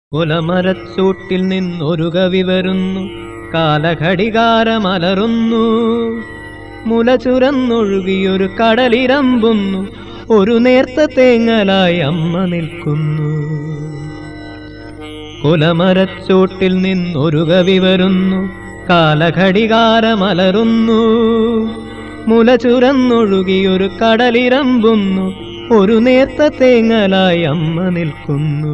കുലമരച്ചൂട്ടിൽ നിന്നൊരു കവി വരുന്നു കാലഘടികാരമലറുന്നു മുല ചുരന്നൊഴുകിയൊരു കടലിരമ്പുന്നു ഒരു നേർത്ത തേങ്ങലായി അമ്മ നിൽക്കുന്നു കുലമരച്ചൂട്ടിൽ നിന്നൊരു കവി വരുന്നു കാലഘടികാരമലറുന്നു മുല ചുരന്നൊഴുകിയൊരു കടലിരമ്പുന്നു ഒരു നേർത്ത തേങ്ങലായി അമ്മ നിൽക്കുന്നു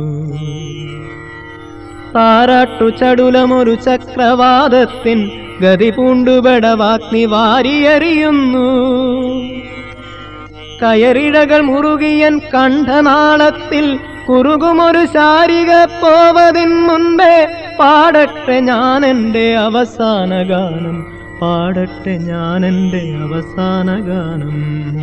താരാട്ടു ചടുലമൊരു ചക്രവാദത്തിൻ ഗതി പൂണ്ടുപെടവാഗ്നി വാരിയെറിയുന്നു കയറിഴകൾ മുറുകിയൻ കണ്ഠനാളത്തിൽ കുറുകുമൊരു ശാരിക പോവതിൻ മുൻപേ പാടട്ടെ ഞാൻ എൻ്റെ അവസാന ഗാനം പാടട്ടെ ഞാൻ എൻ്റെ അവസാന ഗാനം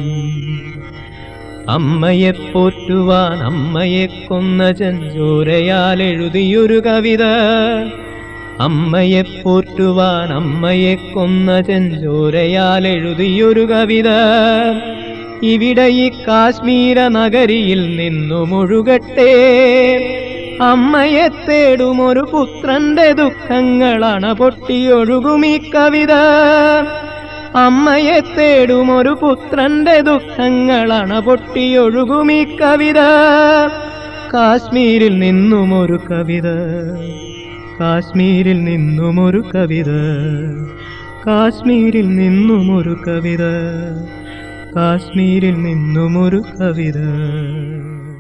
അമ്മയെ പോറ്റുവാൻ അമ്മയെ കൊന്ന ചെഞ്ചോരയാൽ എഴുതിയൊരു കവിത അമ്മയെ പോറ്റുവാൻ അമ്മയെ കൊന്ന ചെഞ്ചോരയാൽ എഴുതിയൊരു കവിത ഇവിടെ ഈ കാശ്മീര നഗരിയിൽ നിന്നു മുഴുകട്ടെ അമ്മയെ തേടും ഒരു പുത്രന്റെ ദുഃഖങ്ങളാണ് പൊട്ടിയൊഴുകും ഈ കവിത അമ്മയെ തേടും ഒരു പുത്രന്റെ ദുഃഖങ്ങളാണ് പൊട്ടിയൊഴുകും ഈ കവിത കാശ്മീരിൽ നിന്നും ഒരു കവിത കാശ്മീരിൽ നിന്നും ഒരു കവിത കാശ്മീരിൽ നിന്നും ഒരു കവിത കാശ്മീരിൽ നിന്നും ഒരു കവിത